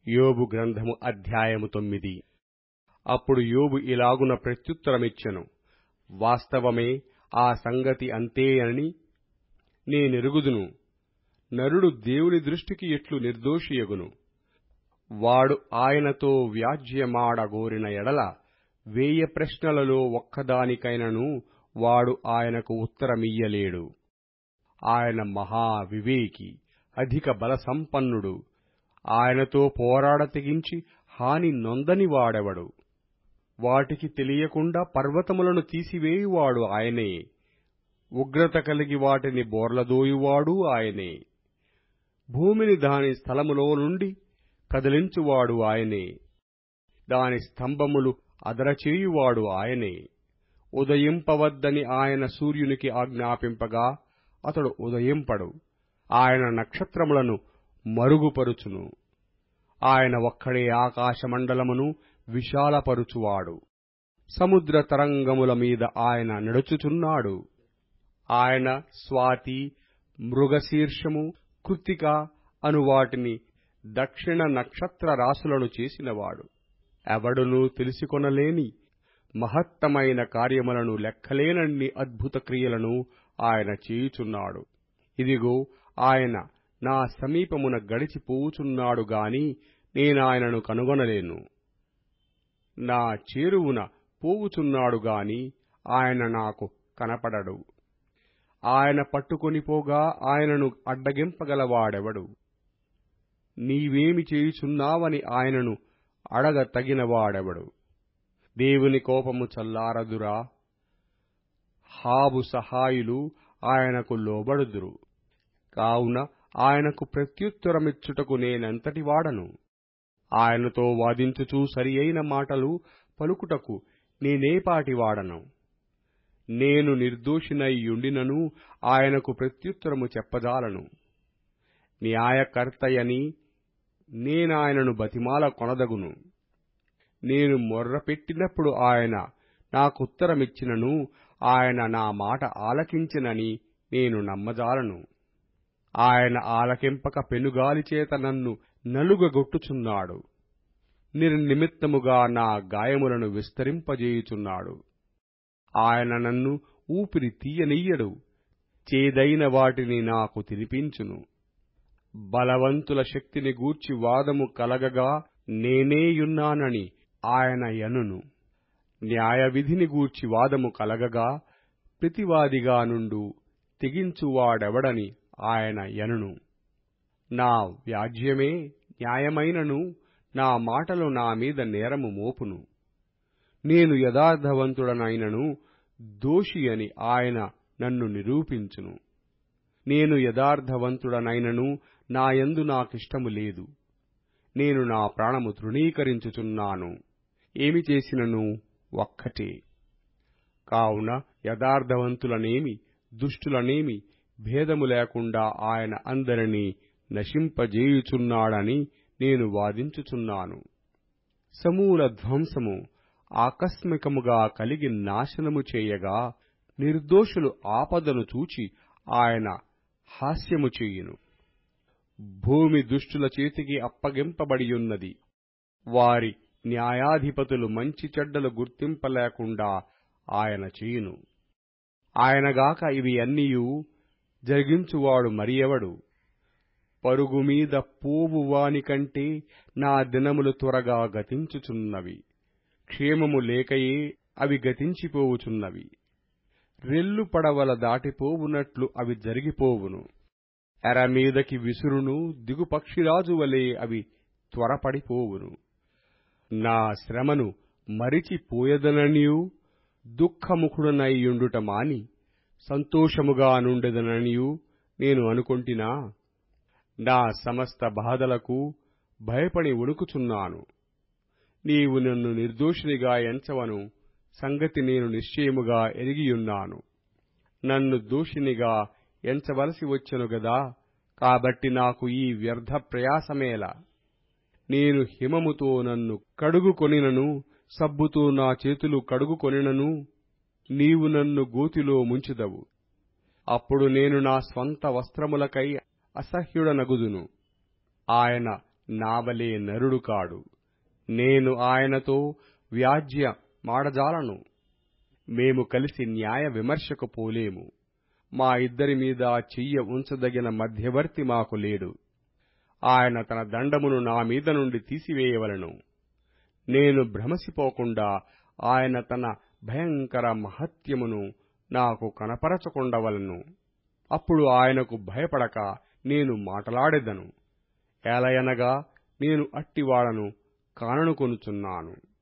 యోబు గ్రంథము అధ్యాయము తొమ్మిది అప్పుడు యోబు ఇలాగున ప్రత్యుత్తరమిచ్చెను వాస్తవమే ఆ సంగతి అంతే అని నేనెరుగుదును నరుడు దేవుని దృష్టికి ఎట్లు నిర్దోషియగును వాడు ఆయనతో వ్యాజ్యమాడగోరిన ఎడల వేయ ప్రశ్నలలో ఒక్కదానికైనను వాడు ఆయనకు ఉత్తరమియ్యలేడు ఆయన మహా వివేకి అధిక బలసంపన్నుడు ఆయనతో పోరాడ తెగించి హాని నొందని వాడెవడు వాటికి తెలియకుండా పర్వతములను తీసివేయువాడు ఆయనే ఉగ్రత కలిగి వాటిని బోర్లదోయువాడు ఆయనే భూమిని దాని స్థలములో నుండి కదిలించువాడు ఆయనే దాని స్తంభములు అదరచేయువాడు ఆయనే ఉదయింపవద్దని ఆయన సూర్యునికి ఆజ్ఞాపింపగా అతడు ఉదయింపడు ఆయన నక్షత్రములను మరుగుపరుచును ఆయన ఒక్కడే ఆకాశమండలమును విశాలపరుచువాడు సముద్ర తరంగముల మీద ఆయన నడుచుచున్నాడు ఆయన స్వాతి మృగశీర్షము కృత్తిక అను వాటిని దక్షిణ నక్షత్ర రాసులను చేసినవాడు ఎవడునూ తెలుసుకొనలేని మహత్తమైన కార్యములను లెక్కలేనన్ని అద్భుత క్రియలను ఆయన చేయుచున్నాడు ఇదిగో ఆయన నా సమీపమున గడిచిపోవుచున్నాడు గాని నేనాయనను కనుగొనలేను నా చేరువున పోవుచున్నాడు గాని ఆయన నాకు కనపడడు ఆయన పట్టుకొని పోగా ఆయనను అడ్డగింపగలవాడెవడు నీవేమి చేయుచున్నావని ఆయనను అడగ తగినవాడెవడు దేవుని కోపము చల్లారదురా హాబు సహాయులు ఆయనకు లోబడుదురు కావున ఆయనకు ప్రత్యుత్తరమిచ్చుటకు నేనెంతటి వాడను ఆయనతో వాదించుచూ సరి అయిన మాటలు పలుకుటకు నేనేపాటి వాడను నేను నిర్దోషినైయుండినను ఆయనకు ప్రత్యుత్తరము చెప్పజాలను న్యాయకర్తయని నేనాయనను బతిమాల కొనదగును నేను మొర్రపెట్టినప్పుడు ఆయన నాకుత్తరమిచ్చినను ఆయన నా మాట ఆలకించినని నేను నమ్మజాలను ఆయన ఆలకింపక పెనుగాలి చేత నన్ను నలుగగొట్టుచున్నాడు నిర్నిమిత్తముగా నా గాయములను విస్తరింపజేయుచున్నాడు ఆయన నన్ను ఊపిరి తీయనియ్యడు చేదైన వాటిని నాకు తినిపించును బలవంతుల శక్తిని గూర్చి వాదము కలగగా నేనేయున్నానని ఆయన యనును న్యాయవిధిని గూర్చి వాదము కలగగా ప్రతివాదిగా నుండు తెగించువాడెవడని ఆయన యనును నా వ్యాజ్యమే న్యాయమైనను నా మాటలు నా మీద నేరము మోపును నేను యథార్థవంతుడనైనను దోషి అని ఆయన నన్ను నిరూపించును నేను యథార్థవంతుడనైనను నాయందు నాకిష్టము లేదు నేను నా ప్రాణము తృణీకరించుచున్నాను ఏమి చేసినను ఒక్కటే కావున యథార్థవంతులనేమి దుష్టులనేమి భేదము లేకుండా ఆయన అందరినీ నశింపజేయుచున్నాడని నేను వాదించుచున్నాను సమూల ధ్వంసము ఆకస్మికముగా కలిగి నాశనము చేయగా నిర్దోషులు ఆపదను చూచి ఆయన హాస్యము చేయును భూమి దుష్టుల చేతికి అప్పగింపబడియున్నది వారి న్యాయాధిపతులు మంచి చెడ్డలు గుర్తింపలేకుండా ఆయన చేయును ఆయనగాక ఇవి అన్నియూ జరిగించువాడు మరి ఎవడు పరుగు మీద పోవు వానికంటే నా దినములు త్వరగా గతించుచున్నవి క్షేమము లేకయే అవి గతించిపోవుచున్నవి రెల్లు పడవల దాటిపోవునట్లు అవి జరిగిపోవును ఎరమీదకి విసురును దిగుపక్షిరాజు వలె అవి త్వరపడిపోవును నా శ్రమను మరిచిపోయదననియూ దుఃఖముఖుడనైయుండుట మాని సంతోషముగా నుండెదననియూ నేను అనుకొంటినా నా సమస్త బాధలకు భయపడి వణుకుచున్నాను నీవు నన్ను నిర్దోషినిగా ఎంచవను సంగతి నేను నిశ్చయముగా ఎరిగియున్నాను నన్ను దోషినిగా ఎంచవలసి వచ్చెను గదా కాబట్టి నాకు ఈ వ్యర్థ ప్రయాసమేలా నేను హిమముతో నన్ను కడుగుకొనినను సబ్బుతో నా చేతులు కడుగుకొనినను నీవు నన్ను గోతిలో ముంచుదవు అప్పుడు నేను నా స్వంత వస్త్రములకై అసహ్యుడనగుదును ఆయన నావలే నరుడు కాడు నేను ఆయనతో వ్యాజ్య మాడజాలను మేము కలిసి న్యాయ విమర్శకు పోలేము మా ఇద్దరి మీద చెయ్య ఉంచదగిన మధ్యవర్తి మాకు లేడు ఆయన తన దండమును నా మీద నుండి తీసివేయవలను నేను భ్రమసిపోకుండా ఆయన తన భయంకర మహత్యమును నాకు కనపరచకుండవలను అప్పుడు ఆయనకు భయపడక నేను మాటలాడెదను ఏలయనగా నేను అట్టివాడను కాననుకొనుచున్నాను